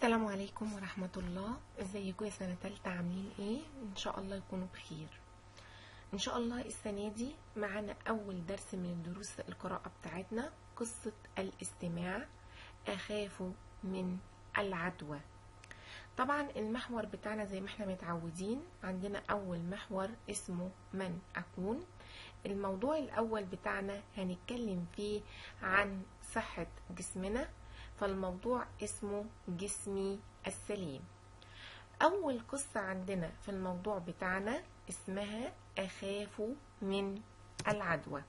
السلام عليكم ورحمة الله ازيكم يا سنة تالتة عاملين ايه ان شاء الله يكونوا بخير ان شاء الله السنة دي معانا اول درس من دروس القراءة بتاعتنا قصة الاستماع اخاف من العدوى طبعا المحور بتاعنا زي ما احنا متعودين عندنا اول محور اسمه من اكون الموضوع الاول بتاعنا هنتكلم فيه عن صحة جسمنا فالموضوع اسمه جسمي السليم أول قصة عندنا في الموضوع بتاعنا اسمها أخاف من العدوى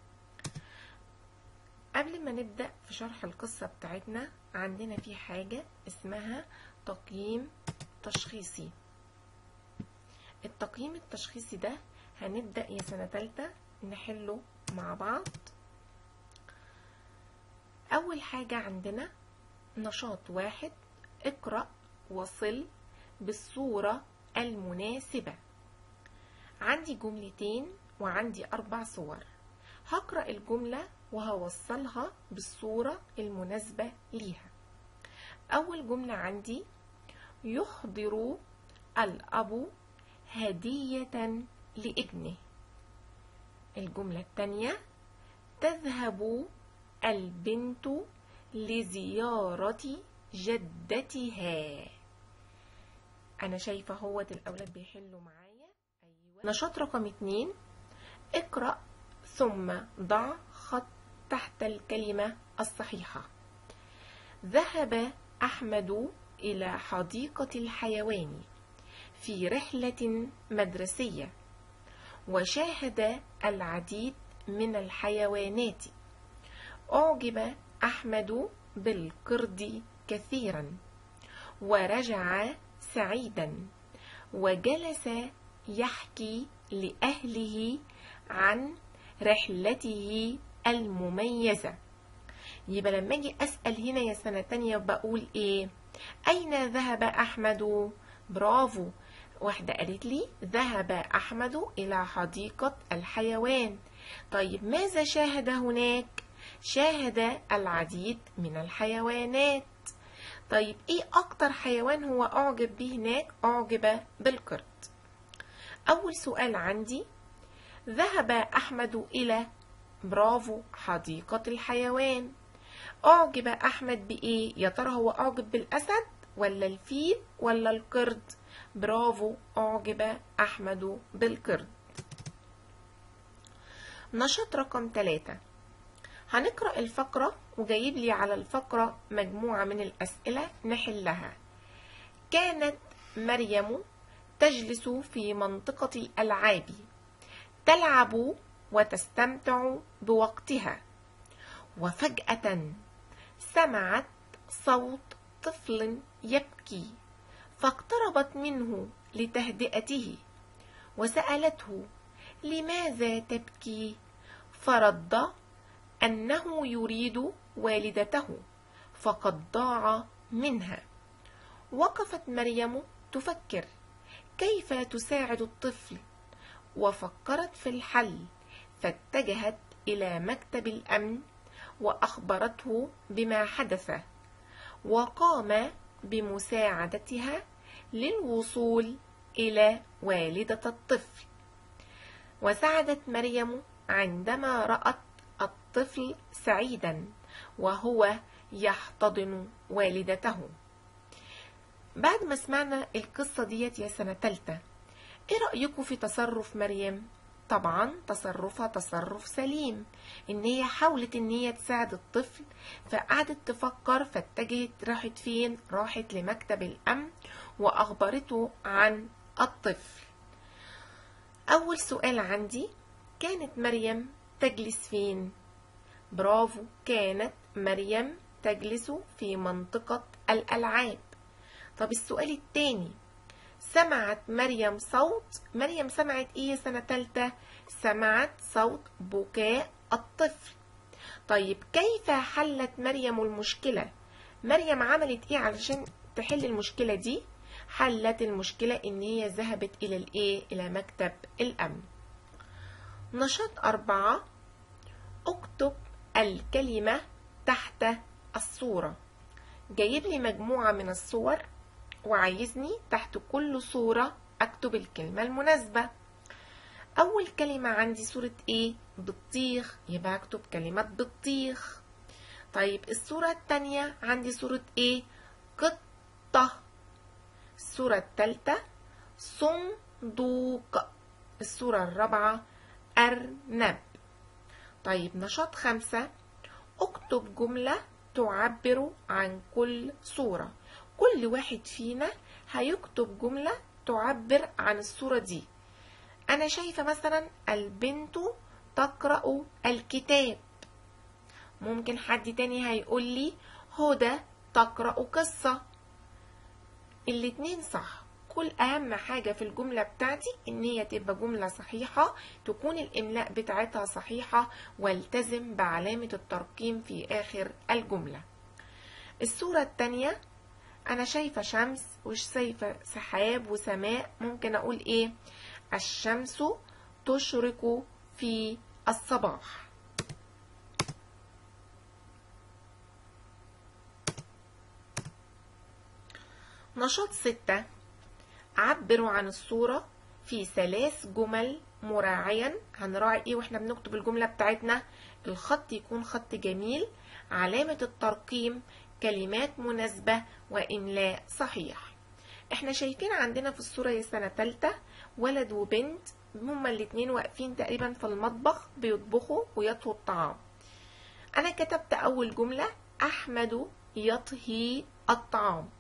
قبل ما نبدأ في شرح القصة بتاعتنا عندنا في حاجة اسمها تقييم تشخيصي التقييم التشخيصي ده هنبدأ يا سنة تالتة نحله مع بعض أول حاجة عندنا نشاط واحد اقرأ وصل بالصورة المناسبة عندي جملتين وعندي أربع صور هقرأ الجملة وهوصلها بالصورة المناسبة ليها أول جملة عندي يحضر الأب هدية لابنه الجملة الثانية تذهب البنت لزيارة جدتها أنا شايفة هوت الأولاد بيحلوا معايا أيوة. نشاط رقم اتنين اقرأ ثم ضع خط تحت الكلمة الصحيحة ذهب أحمد إلى حديقة الحيوان في رحلة مدرسية وشاهد العديد من الحيوانات أعجب أحمد بالقرد كثيرا ورجع سعيدا وجلس يحكي لأهله عن رحلته المميزة يبقى لما اجي اسال هنا يا سنه تانية بقول ايه اين ذهب احمد برافو واحده قالت لي ذهب احمد الى حديقه الحيوان طيب ماذا شاهد هناك شاهد العديد من الحيوانات طيب ايه اكتر حيوان هو اعجب به هناك اعجب بالقرد اول سؤال عندي ذهب احمد الى برافو حديقة الحيوان أعجب أحمد بإيه؟ يا ترى هو أعجب بالأسد ولا الفيل ولا القرد؟ برافو أعجب أحمد بالقرد نشاط رقم ثلاثة هنقرأ الفقرة وجايب لي على الفقرة مجموعة من الأسئلة نحلها كانت مريم تجلس في منطقة الألعاب تلعب وتستمتع بوقتها وفجأة سمعت صوت طفل يبكي فاقتربت منه لتهدئته وسألته لماذا تبكي فرد أنه يريد والدته فقد ضاع منها وقفت مريم تفكر كيف تساعد الطفل وفكرت في الحل فاتجهت إلى مكتب الأمن وأخبرته بما حدث وقام بمساعدتها للوصول إلى والدة الطفل وسعدت مريم عندما رأت الطفل سعيدا وهو يحتضن والدته بعد ما سمعنا القصة ديت يا سنة تالتة ايه رأيكم في تصرف مريم طبعا تصرفها تصرف سليم ان هي حاولت ان هي تساعد الطفل فقعدت تفكر فاتجهت راحت فين راحت لمكتب الامن واخبرته عن الطفل اول سؤال عندي كانت مريم تجلس فين برافو كانت مريم تجلس في منطقة الألعاب طب السؤال التاني سمعت مريم صوت مريم سمعت ايه سنة تالتة سمعت صوت بكاء الطفل طيب كيف حلت مريم المشكلة مريم عملت ايه علشان تحل المشكلة دي حلت المشكلة ان هي ذهبت الى الايه الى مكتب الامن نشاط اربعة اكتب الكلمة تحت الصورة جايب لي مجموعة من الصور وعايزني تحت كل صورة أكتب الكلمة المناسبة أول كلمة عندي صورة إيه؟ بطيخ يبقى أكتب كلمة بطيخ طيب الصورة التانية عندي صورة إيه؟ قطة الصورة التالتة صندوق الصورة الرابعة أرنب طيب نشاط خمسة اكتب جملة تعبر عن كل صورة كل واحد فينا هيكتب جملة تعبر عن الصورة دي أنا شايفة مثلا البنت تقرأ الكتاب ممكن حد تاني هيقول لي هدى تقرأ قصة الاتنين صح كل أهم حاجة في الجملة بتاعتي إن هي تبقى جملة صحيحة تكون الإملاء بتاعتها صحيحة والتزم بعلامة الترقيم في آخر الجملة الصورة التانية أنا شايفة شمس وش شايفة سحاب وسماء ممكن أقول إيه الشمس تشرق في الصباح نشاط ستة عبروا عن الصورة في ثلاث جمل مراعيا هنراعي ايه واحنا بنكتب الجملة بتاعتنا الخط يكون خط جميل علامة الترقيم كلمات مناسبة وإملاء صحيح احنا شايفين عندنا في الصورة يا سنة تالتة ولد وبنت هما الاتنين واقفين تقريبا في المطبخ بيطبخوا ويطهوا الطعام انا كتبت اول جملة احمد يطهي الطعام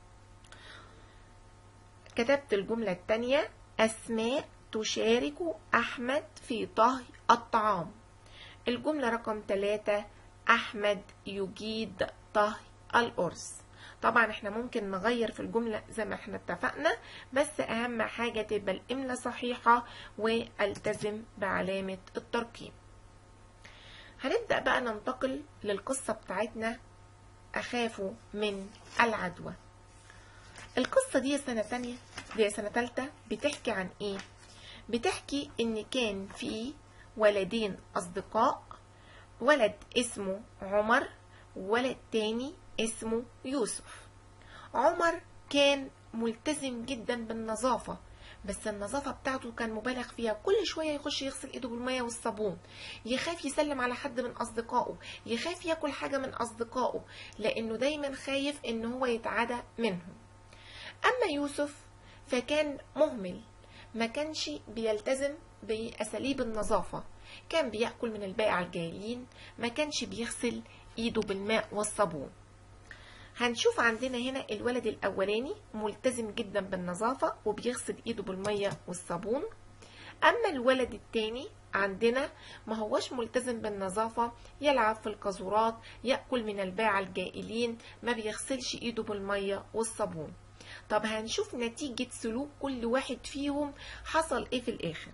كتبت الجملة التانية أسماء تشارك أحمد في طهي الطعام الجملة رقم ثلاثة أحمد يجيد طهي الأرز طبعا احنا ممكن نغير في الجملة زي ما احنا اتفقنا بس أهم حاجة تبقى الإملة صحيحة والتزم بعلامة الترقيم هنبدأ بقى ننتقل للقصة بتاعتنا أخاف من العدوى القصة دي سنة تانية دي سنة تالتة بتحكي عن ايه بتحكي ان كان في ولدين اصدقاء ولد اسمه عمر وولد تاني اسمه يوسف عمر كان ملتزم جدا بالنظافة بس النظافة بتاعته كان مبالغ فيها كل شوية يخش يغسل ايده بالمية والصابون يخاف يسلم على حد من اصدقائه يخاف ياكل حاجة من اصدقائه لانه دايما خايف ان هو يتعدى منهم أما يوسف فكان مهمل ما كانش بيلتزم بأساليب النظافة كان بيأكل من البائع الجايين ما كانش بيغسل إيده بالماء والصابون هنشوف عندنا هنا الولد الأولاني ملتزم جدا بالنظافة وبيغسل إيده بالمية والصابون أما الولد التاني عندنا ما هوش ملتزم بالنظافة يلعب في القاذورات يأكل من الباعة الجائلين ما بيغسلش إيده بالمية والصابون طب هنشوف نتيجة سلوك كل واحد فيهم حصل ايه في الاخر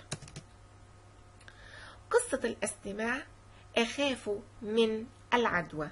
قصة الاستماع اخاف من العدوى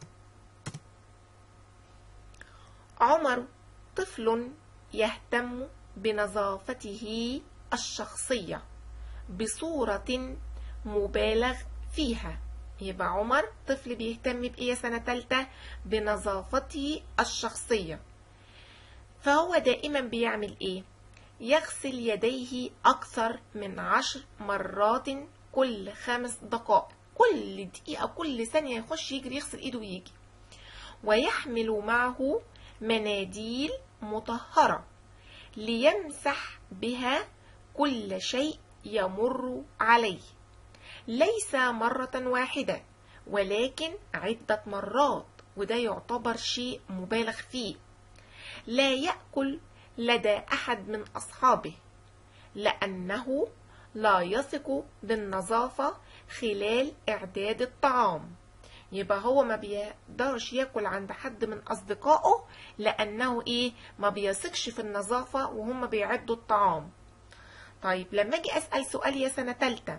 عمر طفل يهتم بنظافته الشخصية بصورة مبالغ فيها يبقى عمر طفل بيهتم بإيه سنة تالتة بنظافته الشخصية فهو دائما بيعمل ايه يغسل يديه اكثر من عشر مرات كل خمس دقائق كل دقيقة كل ثانية يخش يجري يغسل ايده ويجي ويحمل معه مناديل مطهرة ليمسح بها كل شيء يمر عليه ليس مرة واحدة ولكن عدة مرات وده يعتبر شيء مبالغ فيه لا يأكل لدى أحد من أصحابه لأنه لا يثق بالنظافة خلال إعداد الطعام يبقى هو ما بيقدرش ياكل عند حد من أصدقائه لأنه إيه ما بيثقش في النظافة وهم بيعدوا الطعام طيب لما أجي أسأل سؤال يا سنة تالتة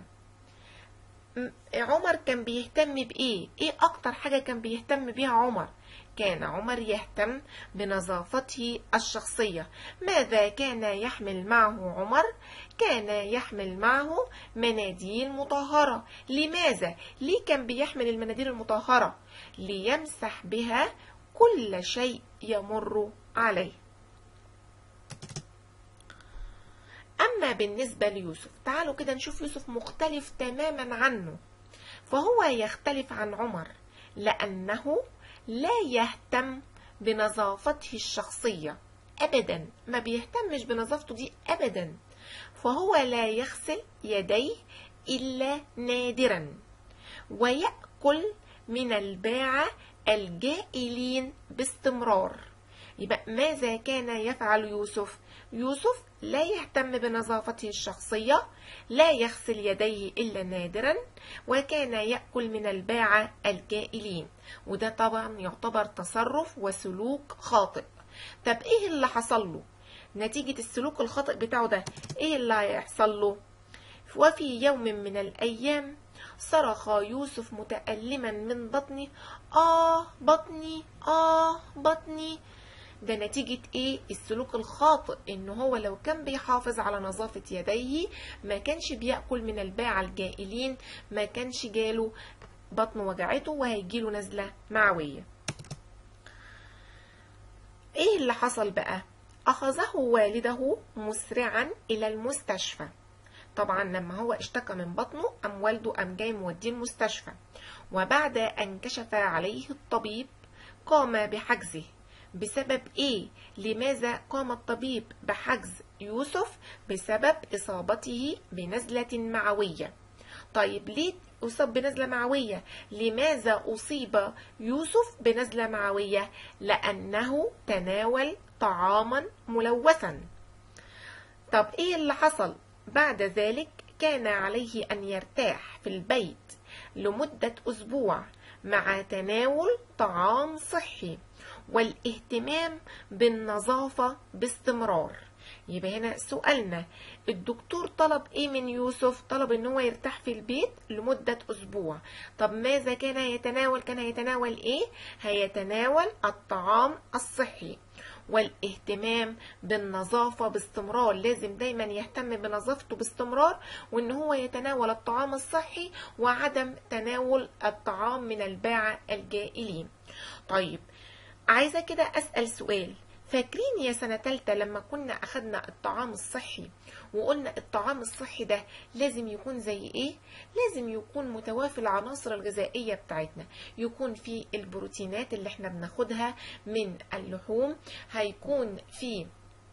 عمر كان بيهتم بإيه؟ إيه أكتر حاجة كان بيهتم بيها عمر؟ كان عمر يهتم بنظافته الشخصية ماذا كان يحمل معه عمر؟ كان يحمل معه مناديل مطهرة لماذا؟ ليه كان بيحمل المناديل المطهرة؟ ليمسح بها كل شيء يمر عليه أما بالنسبة ليوسف تعالوا كده نشوف يوسف مختلف تماما عنه فهو يختلف عن عمر لأنه لا يهتم بنظافته الشخصية أبدا ما بيهتمش بنظافته دي أبدا فهو لا يغسل يديه إلا نادرا ويأكل من الباعة الجائلين باستمرار يبقى ماذا كان يفعل يوسف يوسف لا يهتم بنظافته الشخصية لا يغسل يديه إلا نادرا وكان يأكل من الباعة الجائلين وده طبعا يعتبر تصرف وسلوك خاطئ طب ايه اللي حصل له نتيجة السلوك الخاطئ بتاعه ده ايه اللي هيحصل له وفي يوم من الأيام صرخ يوسف متألما من بطنه آه بطني آه بطني ده نتيجة ايه السلوك الخاطئ ان هو لو كان بيحافظ على نظافة يديه ما كانش بيأكل من الباعة الجائلين ما كانش جاله بطن وجعته وهيجيله نزلة معوية ايه اللي حصل بقى اخذه والده مسرعا الى المستشفى طبعا لما هو اشتكى من بطنه قام والده قام جاي موديه المستشفى وبعد ان كشف عليه الطبيب قام بحجزه بسبب ايه لماذا قام الطبيب بحجز يوسف بسبب اصابته بنزله معويه طيب ليه أصاب بنزلة معوية لماذا أصيب يوسف بنزلة معوية لأنه تناول طعاما ملوثا طب إيه اللي حصل بعد ذلك كان عليه أن يرتاح في البيت لمدة أسبوع مع تناول طعام صحي والاهتمام بالنظافة باستمرار يبقى هنا سؤالنا الدكتور طلب ايه من يوسف طلب ان هو يرتاح في البيت لمدة اسبوع طب ماذا كان يتناول كان يتناول ايه هيتناول الطعام الصحي والاهتمام بالنظافة باستمرار لازم دايما يهتم بنظافته باستمرار وان هو يتناول الطعام الصحي وعدم تناول الطعام من الباعة الجائلين طيب عايزة كده أسأل سؤال فاكرين يا سنة تالتة لما كنا أخدنا الطعام الصحي وقلنا الطعام الصحي ده لازم يكون زي إيه؟ لازم يكون متوافي العناصر الغذائية بتاعتنا يكون في البروتينات اللي احنا بناخدها من اللحوم هيكون في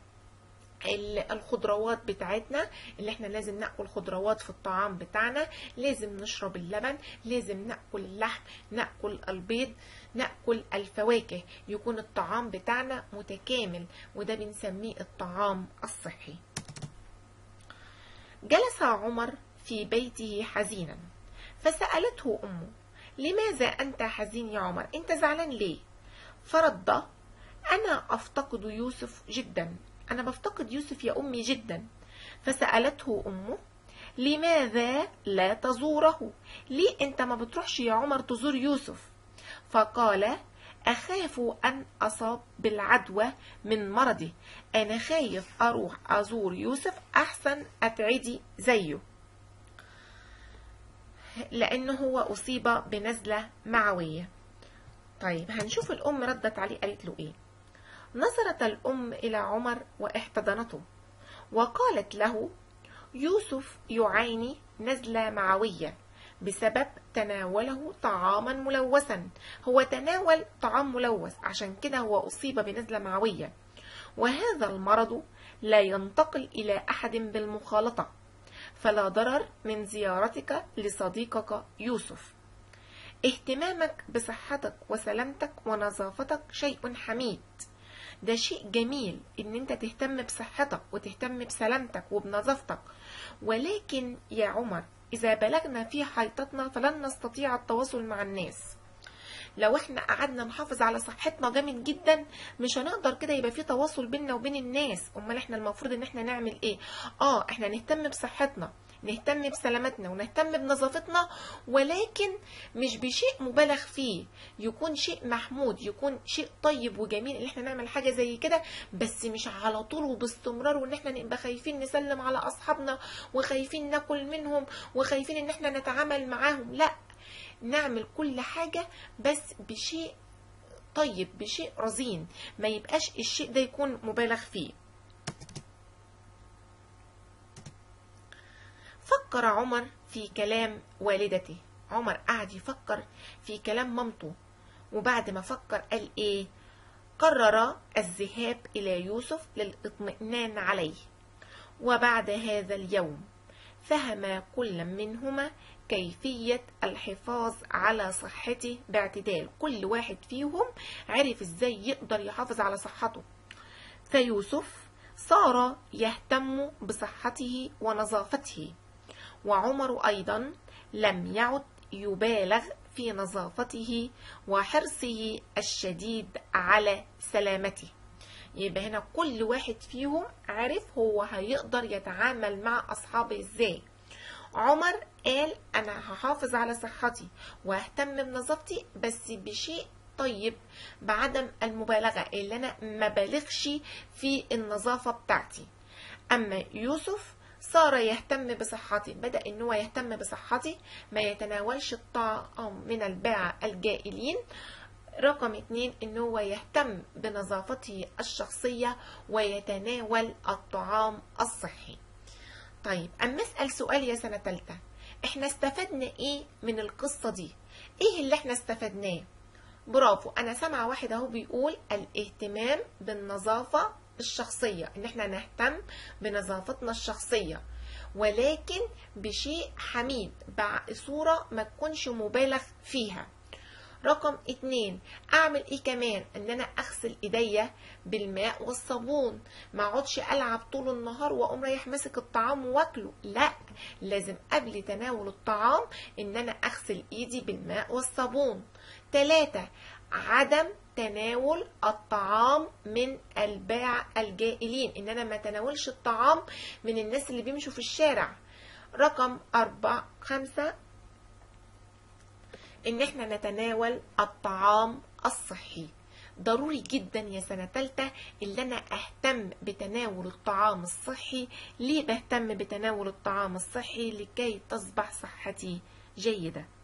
الخضروات بتاعتنا اللي احنا لازم ناكل خضروات في الطعام بتاعنا لازم نشرب اللبن لازم ناكل اللحم ناكل البيض ناكل الفواكه يكون الطعام بتاعنا متكامل وده بنسميه الطعام الصحي جلس عمر في بيته حزينا فسالته امه لماذا انت حزين يا عمر انت زعلان ليه فرد انا افتقد يوسف جدا أنا بفتقد يوسف يا أمي جدا فسألته أمه لماذا لا تزوره ليه أنت ما بتروحش يا عمر تزور يوسف فقال أخاف أن أصاب بالعدوى من مرضه أنا خايف أروح أزور يوسف أحسن أتعدي زيه لأنه هو أصيب بنزلة معوية طيب هنشوف الأم ردت عليه قالت له إيه نظرت الأم إلى عمر واحتضنته وقالت له يوسف يعاني نزلة معوية بسبب تناوله طعاما ملوثا هو تناول طعام ملوث عشان كده هو أصيب بنزلة معوية وهذا المرض لا ينتقل إلى أحد بالمخالطة فلا ضرر من زيارتك لصديقك يوسف اهتمامك بصحتك وسلامتك ونظافتك شيء حميد ده شيء جميل ان انت تهتم بصحتك وتهتم بسلامتك وبنظافتك ولكن يا عمر اذا بلغنا في حيطتنا فلن نستطيع التواصل مع الناس لو احنا قعدنا نحافظ على صحتنا جامد جدا مش هنقدر كده يبقى في تواصل بيننا وبين الناس امال احنا المفروض ان احنا نعمل ايه اه احنا نهتم بصحتنا نهتم بسلامتنا ونهتم بنظافتنا ولكن مش بشيء مبالغ فيه يكون شيء محمود يكون شيء طيب وجميل ان احنا نعمل حاجه زي كده بس مش على طول وباستمرار وان احنا نبقى خايفين نسلم على اصحابنا وخايفين ناكل منهم وخايفين ان احنا نتعامل معاهم لا نعمل كل حاجه بس بشيء طيب بشيء رزين ما يبقاش الشيء ده يكون مبالغ فيه فكر عمر في كلام والدته عمر قعد يفكر في كلام مامته وبعد ما فكر قال ايه قرر الذهاب الى يوسف للاطمئنان عليه وبعد هذا اليوم فهم كل منهما كيفية الحفاظ على صحته باعتدال كل واحد فيهم عرف ازاي يقدر يحافظ على صحته فيوسف صار يهتم بصحته ونظافته وعمر أيضا لم يعد يبالغ في نظافته وحرصه الشديد على سلامته يبقى هنا كل واحد فيهم عرف هو هيقدر يتعامل مع أصحابه ازاي عمر قال أنا هحافظ على صحتي وههتم بنظافتي بس بشيء طيب بعدم المبالغة اللي أنا ما بالغش في النظافة بتاعتي أما يوسف صار يهتم بصحتي بدأ ان هو يهتم بصحتي ما يتناولش الطعام من الباعة الجائلين رقم اتنين ان هو يهتم بنظافته الشخصية ويتناول الطعام الصحي طيب اما اسأل سؤال يا سنة تالتة احنا استفدنا ايه من القصة دي ايه اللي احنا استفدناه برافو انا سامعة واحد اهو بيقول الاهتمام بالنظافة الشخصية ان احنا نهتم بنظافتنا الشخصية ولكن بشيء حميد بصورة ما تكونش مبالغ فيها رقم اتنين اعمل ايه كمان ان انا اغسل ايديا بالماء والصابون ما اقعدش العب طول النهار واقوم رايح ماسك الطعام واكله لا لازم قبل تناول الطعام ان انا اغسل ايدي بالماء والصابون تلاتة عدم تناول الطعام من الباع الجائلين ان انا ما تناولش الطعام من الناس اللي بيمشوا في الشارع رقم أربعة خمسة ان احنا نتناول الطعام الصحي ضروري جدا يا سنة تالتة اللي انا اهتم بتناول الطعام الصحي ليه بهتم بتناول الطعام الصحي لكي تصبح صحتي جيدة